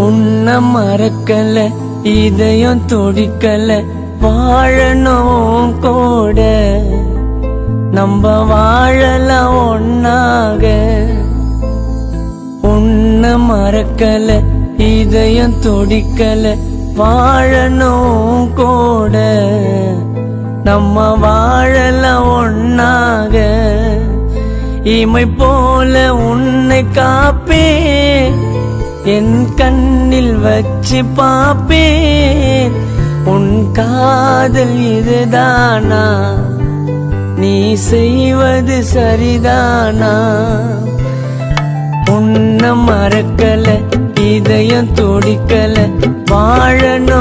உன்னை மறக்கல இதயம் துடிக்கல வாழணும் கூட நம்ம வாழலாம் ஒன்னாக உன்னை மறக்கல இதயம் துடிக்கல வாழணும் கூட நம்ம வாழலாம் ஒன்னாக இமை போல உன்னை காப்பேன் என் கண்ணில் வச்சு பாப்பேன் உன் காதல் இதுதானா நீ செய்வது சரிதானா உன்னை மறக்கல இதயம் துடிக்கல வாழணும்